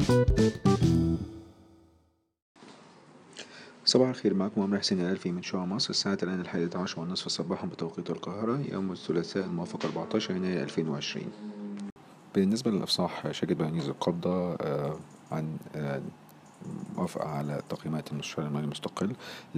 صباح الخير معكم عمرو حسين الألفي من شعاع مصر الساعة الآن الحادية عشر والنصف صباحا بتوقيت القاهرة يوم الثلاثاء الموافق 14 يناير 2020 بالنسبة للإفصاح شركة بيانيز القبضة آه، عن آه، موافقة على تقييمات المستشار المالي المستقل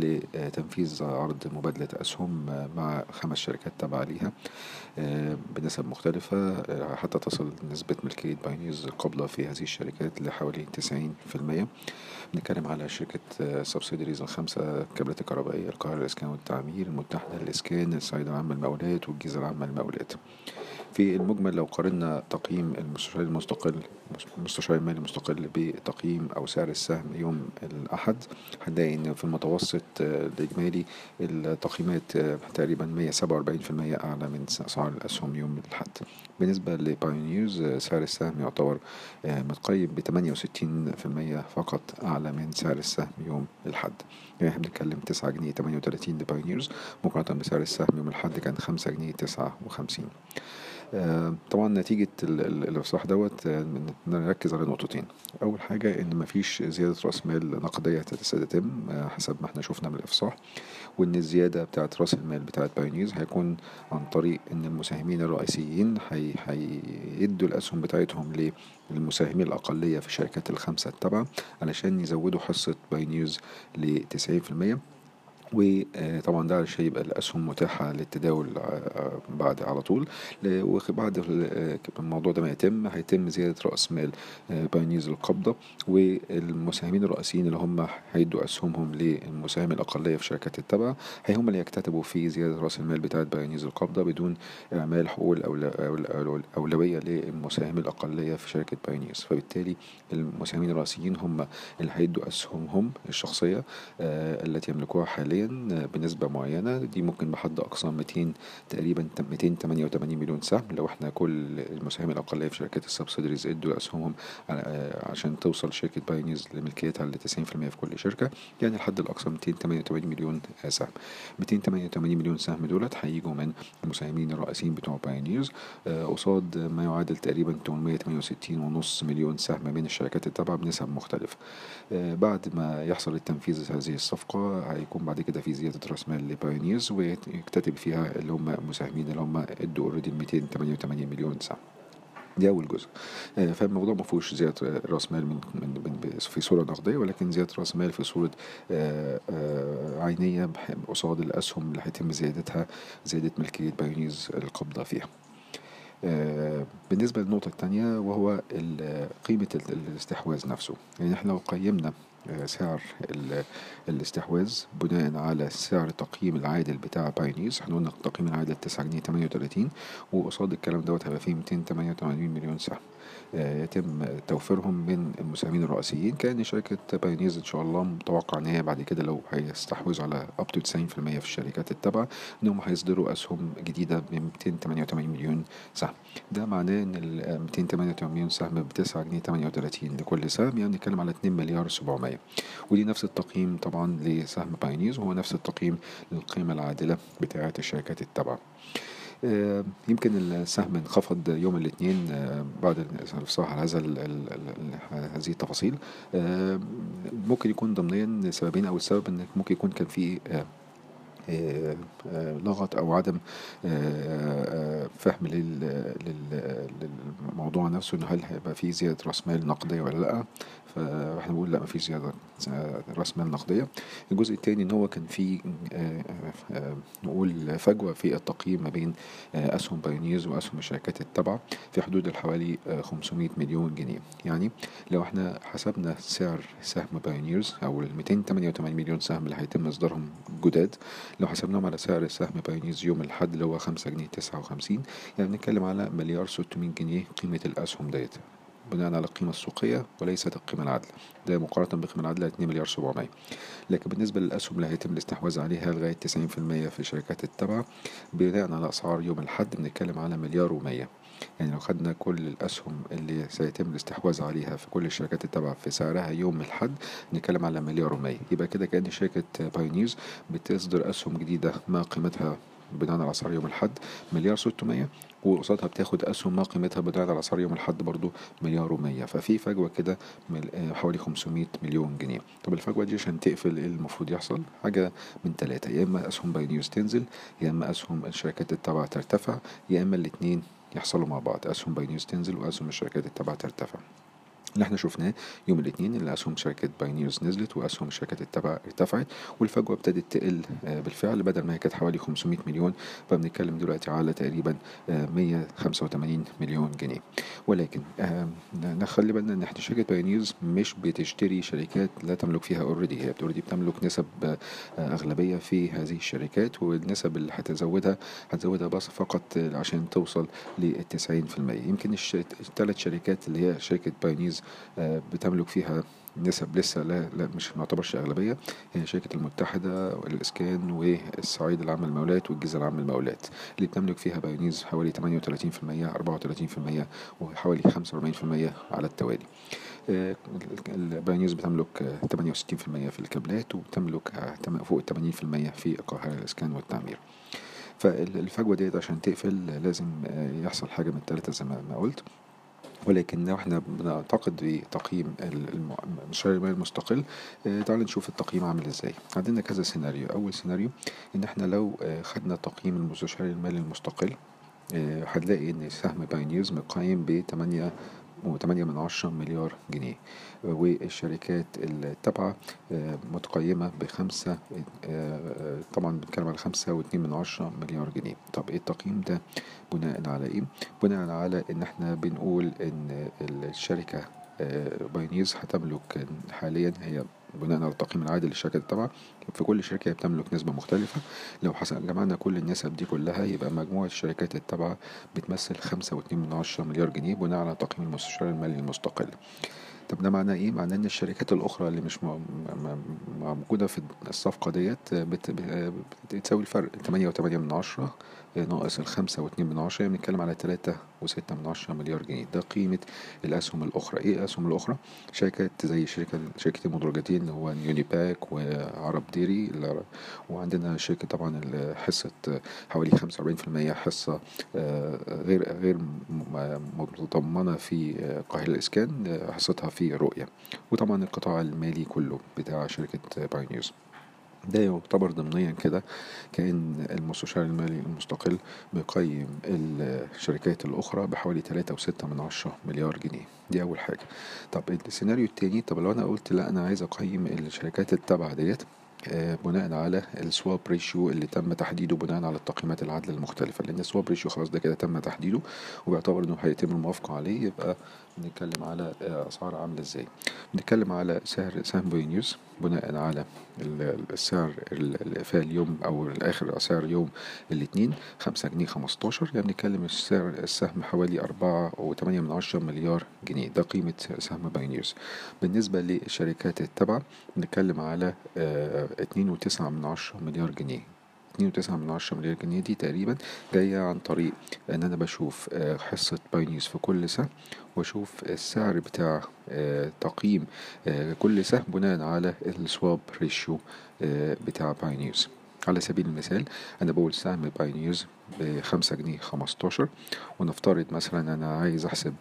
لتنفيذ عرض مبادلة أسهم مع خمس شركات تابعة ليها آه، بنسب مختلفة آه، حتى تصل نسبة ملكية بايونيز القابضة في هذه الشركات لحوالي 90% بنتكلم على شركة سبسيدريز الخمسة كابلات الكهربائية القاهرة الإسكان والتعمير المتحدة للإسكان الصعيد العامة للمقاولات والجيزة العامة للمقاولات في المجمل لو قارنا تقييم المستشار المستقل المستشار المالي المستقل بتقييم أو سعر السهم يوم الأحد هنلاقي إن في المتوسط آه، الإجمالي التقييمات آه، تقريبا 147% أعلى من أسعار الأسهم يوم الأحد بالنسبة لبايونيرز آه، سعر السهم يعتبر آه، متقيم ب 68% فقط أعلى من سعر السهم يوم الأحد يعني احنا بنتكلم 9 جنيه 38 لبايونيرز مقارنة بسعر السهم يوم الأحد كان 5 جنيه 59 آه، طبعا نتيجة ال- ال- الإصلاح دوت آه، من- نركز على نقطتين أول حاجة إن مفيش زيادة رأس مال نقدية ستتم آه، حسب ما احنا شفنا من الإفصاح وإن الزيادة بتاعة رأس المال بتاعة بايونيرز هيكون عن طريق إن المساهمين الرئيسيين هي- هيدوا الأسهم بتاعتهم للمساهمين الأقلية في الشركات الخمسة التابعة علشان يزودوا حصة بايونيرز لتسعين في المية وطبعا ده علشان يبقى الأسهم متاحة للتداول آه، بعد على طول ل- وبعد ال- الموضوع ده ما يتم هيتم زيادة رأس مال آه، بايونيرز القبضة والمساهمين الرئيسيين اللي هم هيدوا أسهمهم للمساهم الأقلية في شركات التبع هي هم اللي يكتتبوا في زيادة رأس المال بتاعة بايونيرز القبضة بدون إعمال حقوق الأول- الأول- الأولوية للمساهم الأقلية في شركة بايونيرز فبالتالي المساهمين الرئيسيين هم اللي هيدوا أسهمهم الشخصية آه، التي يملكوها حاليا آه، بنسبة معينة دي ممكن بحد أقصى 200 تقريبا 288 مليون سهم لو احنا كل المساهمين الأقلية في شركات السبسيدريز ادوا أسهمهم على- آه، عشان توصل شركة بايونيرز لملكيتها ل 90% في كل شركة يعني الحد الأقصى 288 مليون آه، سهم 288 مليون سهم دولت هيجوا من المساهمين الرئيسيين بتوع بايونيرز آه، قصاد ما يعادل تقريبا 868 ونص مليون سهم من الشركات التابعة بنسب مختلفة آه، بعد ما يحصل التنفيذ هذه الصفقة هيكون بعد كده في زيادة رأس مال لبايونيرز ويكتتب فيها اللي هم المساهمين اللي هم ادوا اوريدي 288 مليون سهم دي أول جزء آه، فالموضوع ما فيهوش زيادة رأس مال من, من, من في صورة نقدية ولكن زيادة رأس مال في صورة آه، آه، عينية بح- قصاد الأسهم اللي هيتم زيادتها زيادة ملكية بايونيرز القبضة فيها آه، بالنسبة للنقطة التانية وهو ال- قيمة ال- الاستحواذ نفسه يعني احنا لو قيمنا آه، سعر ال- الاستحواذ بناء على سعر تقييم العادل بتاع بايونيرز احنا قلنا التقييم العادل 9 جنيه 38 وقصاد الكلام دوت هيبقى فيه 288 مليون سهم آه، يتم توفيرهم من المساهمين الرئيسيين كأن شركة بايونيرز إن شاء الله متوقع إن هي بعد كده لو هيستحوذوا على up to 90% في الشركات التابعة إنهم هيصدروا أسهم جديدة ب 288 مليون سهم ده معناه إن ال 288 مليون سهم ب 9 جنيه 38 لكل سهم يعني نتكلم على 2 مليار 700 ودي نفس التقييم طبعا لسهم بايونيرز وهو نفس التقييم للقيمة العادلة بتاعة الشركات التابعة آه، يمكن السهم انخفض يوم الاثنين آه، بعد الافصاح على هذا ال- ال- ال- هذه التفاصيل آه، ممكن يكون ضمنيا سببين او السبب ان ممكن يكون كان في آه، آه، آه، لغط او عدم آه، آه، فهم لل- لل- للموضوع نفسه ان هل هيبقى في زياده راس مال نقديه ولا لا فاحنا بنقول لا ما فيش زياده آه، راس مال نقديه الجزء الثاني ان هو كان في آه، آه، نقول فجوه في التقييم ما بين آه، اسهم بايونيرز واسهم الشركات التابعه في حدود الحوالي آه، 500 مليون جنيه يعني لو احنا حسبنا سعر سهم بايونيرز او ال 288 مليون سهم اللي هيتم اصدارهم جداد لو حسبناهم على سعر سهم بايونيرز يوم الحد اللي هو 5 جنيه 59 يعني بنتكلم على مليار 600 جنيه قيمة الأسهم ديت بناء على القيمة السوقية وليست القيمة العادلة ده مقارنة بالقيمة العادلة 2 مليار 700 لكن بالنسبة للأسهم اللي هيتم الاستحواذ عليها لغاية 90% في شركات التبع بناء على أسعار يوم الحد بنتكلم على مليار و100 يعني لو خدنا كل الأسهم اللي سيتم الاستحواذ عليها في كل الشركات التابعة في سعرها يوم الحد نتكلم على مليار ومية يبقى كده كأن شركة بايونيرز بتصدر أسهم جديدة ما قيمتها بناء على اسعار يوم الاحد مليار 600 وقصادها بتاخد اسهم ما قيمتها بناء على اسعار يوم الاحد برضو مليار و100 ففي فجوه كده حوالي 500 مليون جنيه طب الفجوه دي عشان تقفل ايه المفروض يحصل حاجه من ثلاثه يا اما اسهم باي نيوز تنزل يا اما اسهم الشركات التابعه ترتفع يا اما الاثنين يحصلوا مع بعض اسهم باي نيوز تنزل واسهم الشركات التابعه ترتفع اللي احنا شفناه يوم الاثنين اللي اسهم شركه باي نيوز نزلت واسهم الشركات التابعه ارتفعت والفجوه ابتدت تقل بالفعل بدل ما هي كانت حوالي 500 مليون فبنتكلم دلوقتي على تقريبا 185 مليون جنيه ولكن نخلي بالنا ان احنا شركه باي نيوز مش بتشتري شركات لا تملك فيها اوريدي هي اوريدي بتملك نسب اغلبيه في هذه الشركات والنسب اللي هتزودها هتزودها بس فقط عشان توصل لل 90% يمكن الثلاث شركات اللي هي شركه باي نيوز بتملك فيها نسب لسه لا, لا مش معتبرش أغلبية هي شركة المتحدة والإسكان والصعيد العام للمولات والجيزة العام للمولات اللي بتملك فيها بايونيز حوالي 38% 34% وحوالي 45% على التوالي بايونيز بتملك 68% في الكابلات وبتملك فوق 80% في القاهرة الإسكان والتعمير فالفجوة ديت عشان تقفل لازم يحصل حاجة من التلاتة زي ما قلت ولكن لو احنا بنعتقد بتقييم المستشار المالي المستقل تعالوا نشوف التقييم عامل ازاي عندنا كذا سيناريو اول سيناريو ان احنا لو خدنا تقييم المستشار المالي المستقل هنلاقي ان سهم بايونيرز مقيم ب 8 وتمانية من عشرة مليار جنيه والشركات التابعة متقيمة بخمسة طبعا بنتكلم على خمسة واتنين من عشرة مليار جنيه طب ايه التقييم ده بناء على ايه بناء على ان احنا بنقول ان الشركة بايونيرز هتملك حاليا هي بناء على التقييم العادي للشركات التابعة في كل شركة بتملك نسبة مختلفة لو حسب جمعنا كل النسب دي كلها يبقى مجموع الشركات التابعة بتمثل خمسة واتنين من عشرة مليار جنيه بناء على تقييم المستشار المالي المستقل طب ده معناه ايه؟ معناه ان الشركات الاخرى اللي مش موجودة في الصفقة ديت بتساوي الفرق تمانية وتمانية من عشرة ناقص الخمسة واتنين من عشرة يعني بنتكلم على تلاتة وستة من عشرة مليار جنيه ده قيمة الأسهم الأخرى إيه الأسهم الأخرى؟ شركات زي شركة شركة المدرجتين اللي هو يونيباك وعرب ديري وعندنا شركة طبعا حصة حوالي خمسة وأربعين في المية حصة غير غير متضمنة في قاهرة الإسكان حصتها في رؤية وطبعا القطاع المالي كله بتاع شركة بايونيوز ده يعتبر ضمنيا كده كأن المستشار المالي المستقل بيقيم الشركات الأخرى بحوالي تلاتة وستة من عشرة مليار جنيه دي أول حاجة طب السيناريو التاني طب لو أنا قلت لا أنا عايز أقيم الشركات التابعة ديت بناء على السواب ريشيو اللي تم تحديده بناء على التقييمات العادله المختلفه لان السواب ريشيو خلاص ده كده تم تحديده وبيعتبر انه هيتم الموافقه عليه يبقى بنتكلم على اسعار عامله ازاي بنتكلم على سعر سهم بوينيوز بناء على السعر في اليوم او الاخر سعر يوم الاثنين خمسة جنيه خمستاشر يعني بنتكلم السعر السهم حوالي أربعة وتمانية من عشرة مليار جنيه ده قيمة سهم باينيوز بالنسبة للشركات التابعة بنتكلم على اتنين وتسعة من عشرة مليار جنيه اتنين وتسعة من عشرة مليار جنيه دي تقريبا جاية عن طريق ان انا بشوف حصة باينيوز في كل سهم واشوف السعر بتاع تقييم كل سهم بناء على السواب ريشيو بتاع باينيوز على سبيل المثال انا بقول سهم باينيوز بخمسة جنيه خمستاشر ونفترض مثلا انا عايز احسب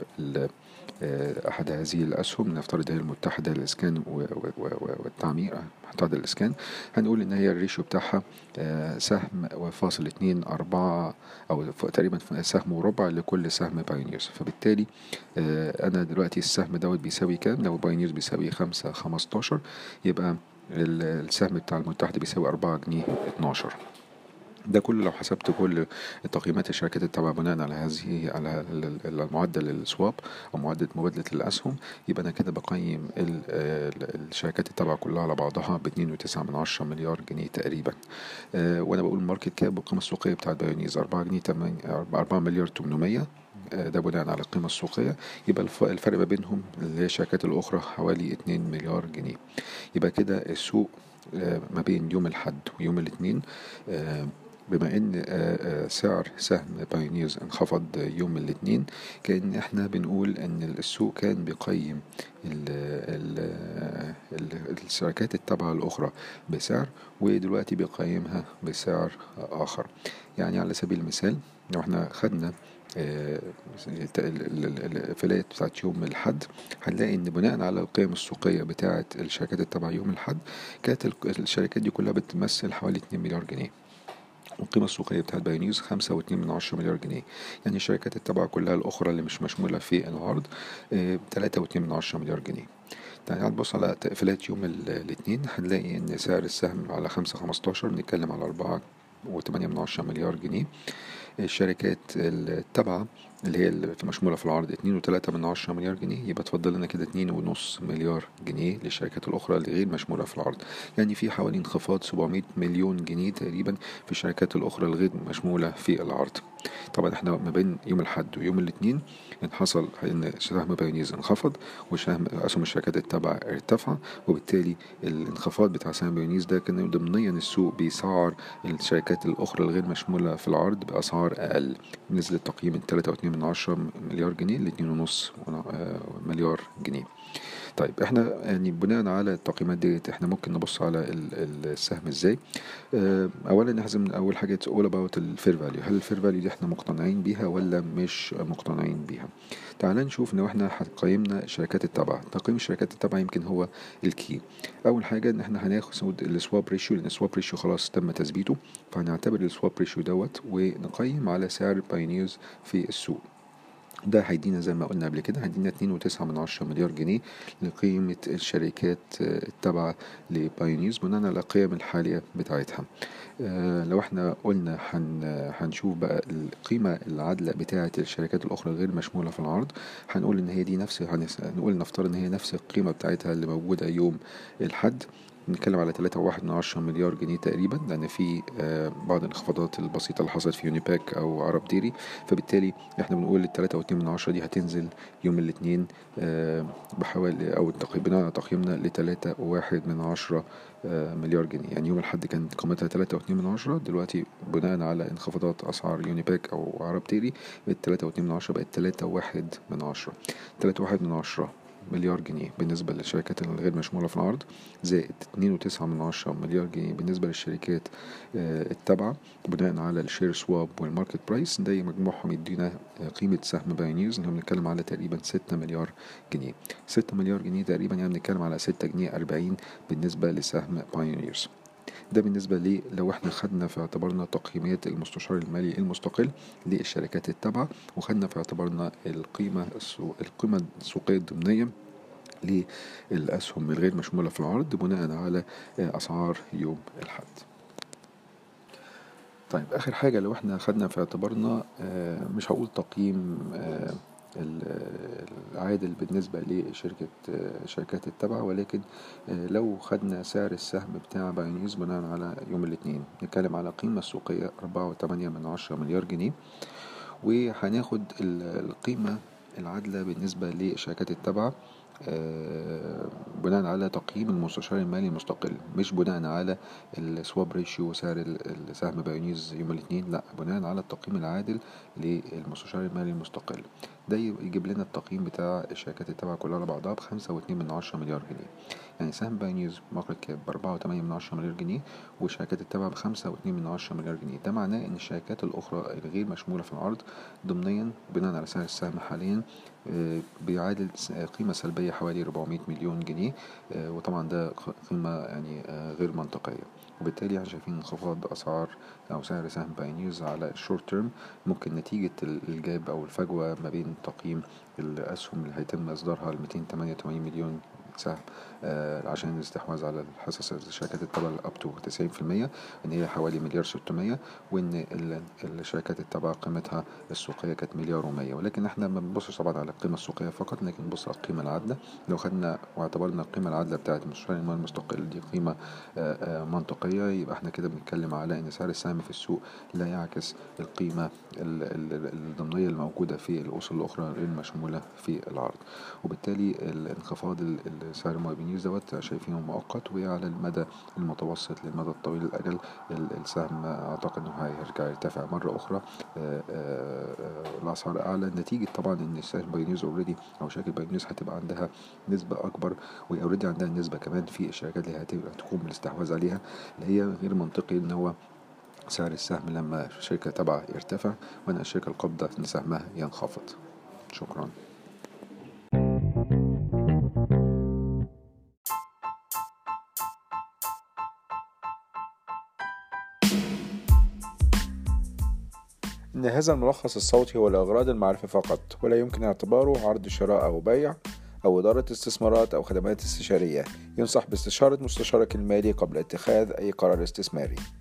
احد هذه الاسهم نفترض هي المتحده للاسكان والتعمير متحده الاسكان هنقول ان هي الريشيو بتاعها سهم وفاصل اتنين اربعة او تقريبا سهم وربع لكل سهم بايونيرز فبالتالي انا دلوقتي السهم دوت بيساوي كام لو بايونيرز بيساوي خمسة خمستاشر يبقى السهم بتاع المتحده بيساوي أربعة جنيه اتناشر ده كله لو حسبت كل تقييمات الشركات التابعة بناء على هذه على المعدل السواب أو معدل مبادلة الأسهم يبقى أنا كده بقيم الشركات التابعة كلها على بعضها باتنين وتسعة من عشرة مليار جنيه تقريبا وأنا بقول ماركت كاب والقيمة السوقية بتاعت بايونيز أربعة جنيه أربعة مليار تمنمية ده بناء على القيمة السوقية يبقى الفرق ما بينهم اللي هي الشركات الأخرى حوالي اتنين مليار جنيه يبقى كده السوق ما بين يوم الحد ويوم الاثنين بما ان سعر سهم بايونيرز انخفض يوم الاثنين كان احنا بنقول ان السوق كان بيقيم ال ال الشركات التابعة الأخرى بسعر ودلوقتي بيقيمها بسعر آخر يعني على سبيل المثال لو احنا خدنا الفئات بتاعت يوم الحد هنلاقي ان بناء على القيم السوقية بتاعت الشركات التابعة يوم الحد كانت الشركات دي كلها بتمثل حوالي 2 مليار جنيه والقيمة السوقية بتاعت بايونيوز خمسة واتنين من عشرة مليار جنيه يعني الشركات التابعة كلها الأخرى اللي مش مشمولة في العرض تلاتة واتنين من عشرة مليار جنيه يعني هنبص على تقفيلات يوم الاثنين هنلاقي ان سعر السهم على خمسة خمستاشر بنتكلم على أربعة وتمانية من عشرة مليار جنيه الشركات التابعة اللي هي اللي مشمولة في العرض اتنين وتلاتة من عشرة مليار جنيه يبقى تفضل لنا كده اتنين ونص مليار جنيه للشركات الأخرى اللي غير مشمولة في العرض يعني في حوالي انخفاض سبعمية مليون جنيه تقريبا في الشركات الأخرى الغير مشمولة في العرض طبعا احنا ما بين يوم الأحد ويوم الاثنين ان حصل ان سهم بايونيز انخفض وسهم اسهم الشركات التابعة ارتفع وبالتالي الانخفاض بتاع سهم بايونيز ده كان ضمنيا السوق بيسعر الشركات الأخرى الغير مشمولة في العرض بأسعار أقل نزل التقييم من تلاتة واتنين من عشرة مليار جنيه لاتنين ونص مليار جنيه طيب احنا يعني بناء على التقييمات ديت احنا ممكن نبص على السهم ازاي اه اولا لازم اول حاجه اول اباوت الفير فاليو هل الفير فاليو دي احنا مقتنعين بيها ولا مش مقتنعين بيها تعال نشوف لو احنا قيمنا الشركات التابعه تقييم الشركات التابعه يمكن هو الكي اول حاجه ان احنا هناخد السواب ريشيو لان السواب ريشيو خلاص تم تثبيته فهنعتبر السواب ريشيو دوت ونقيم على سعر بايونيرز في السوق ده هيدينا زي ما قلنا قبل كده هيدينا اتنين وتسعة من عشرة مليار جنيه لقيمة الشركات التابعة لبايونيرز بناء على القيم الحالية بتاعتها آه لو احنا قلنا هن هنشوف بقى القيمة العادلة بتاعة الشركات الأخرى الغير مشمولة في العرض هنقول إن هي دي نفس هنقول نفترض إن هي نفس القيمة بتاعتها اللي موجودة يوم الحد بنتكلم على تلاتة واحد من عشرة مليار جنيه تقريبا لأن في بعض الانخفاضات البسيطة اللي حصلت في يونيباك أو عرب ديري فبالتالي احنا بنقول التلاتة واتنين من عشرة دي هتنزل يوم الاثنين بحوالي أو بناء على تقييمنا لتلاتة واحد من عشرة مليار جنيه يعني يوم الحد كانت قيمتها تلاتة واتنين من عشرة دلوقتي بناء على انخفاضات أسعار يونيباك أو عرب ديري بقت تلاتة واتنين من عشرة بقت تلاتة واحد من عشرة تلاتة واحد من عشرة مليار جنيه بالنسبة للشركات الغير مشمولة في العرض زائد اتنين وتسعة من عشرة مليار جنيه بالنسبة للشركات التابعة بناء على الشير سواب والماركت برايس ده مجموعهم يدينا قيمة سهم بايونيرز اللي بنتكلم على تقريبا ستة مليار جنيه ستة مليار جنيه تقريبا يعني بنتكلم على ستة جنيه أربعين بالنسبة لسهم بايونيرز ده بالنسبة لي لو احنا خدنا في اعتبارنا تقييمات المستشار المالي المستقل للشركات التابعة وخدنا في اعتبارنا القيمة السوق القيمة السوقية الضمنية للأسهم الغير مشمولة في العرض بناء على أسعار يوم الحد طيب آخر حاجة لو احنا خدنا في اعتبارنا مش هقول تقييم العادل بالنسبة لشركة شركات التابعة ولكن لو خدنا سعر السهم بتاع بايونيوز بناء على يوم الاثنين نتكلم على قيمة سوقية أربعة وتمانية من عشرة مليار جنيه وهناخد القيمة العادلة بالنسبة للشركات التابعة بناء على تقييم المستشار المالي المستقل مش بناء على السواب ريشيو سعر السهم بايونيز يوم الاثنين لا بناء على التقييم العادل للمستشار المالي المستقل ده يجيب لنا التقييم بتاع الشركات التابعة كلها على بعضها بخمسة واتنين من عشرة مليار جنيه يعني سهم بايونيز ماركت كاب بأربعة وتمانية من عشرة مليار جنيه والشركات التابعة بخمسة واتنين من عشرة مليار جنيه ده معناه إن الشركات الأخرى الغير مشمولة في العرض ضمنيا بناء على سعر السهم حاليا بيعادل قيمة سلبية حوالي 400 مليون جنيه وطبعا ده قيمة يعني غير منطقية وبالتالي احنا شايفين انخفاض أسعار أو سعر سهم بايونيرز على الشورت تيرم ممكن نتيجة الجاب أو الفجوة ما بين تقييم الأسهم اللي هيتم إصدارها ل 288 مليون سهم آه عشان الاستحواذ على الحصص الشركات التابعة اب تو 90% ان هي حوالي مليار 600 وان الشركات التابعة قيمتها السوقية كانت مليار و100 ولكن احنا ما بنبصش طبعا على القيمة السوقية فقط لكن بنبص على القيمة العادلة لو خدنا واعتبرنا القيمة العادلة بتاعت المستشار المالي المستقل دي قيمة آه آه منطقية يبقى احنا كده بنتكلم على ان سعر السهم في السوق لا يعكس القيمة الضمنية الموجودة في الأصول الأخرى غير المشمولة في العرض وبالتالي الانخفاض سعر بايونيرز دوت شايفينه مؤقت وعلى المدى المتوسط للمدى الطويل الأجل السهم أعتقد إنه هيرجع يرتفع مرة أخرى الأسعار أعلى نتيجة طبعا إن السهم بايونيرز أوريدي أو شركة بايونيرز هتبقى عندها نسبة أكبر وهي أوريدي عندها نسبة كمان في الشركات اللي هتبقى تقوم بالاستحواذ عليها اللي هي غير منطقي إن هو سعر السهم لما شركة تبع يرتفع وأن الشركة القابضة إن سهمها ينخفض شكرا إن هذا الملخص الصوتي هو لأغراض المعرفة فقط ولا يمكن اعتباره عرض شراء أو بيع أو إدارة استثمارات أو خدمات استشارية ينصح باستشارة مستشارك المالي قبل اتخاذ أي قرار استثماري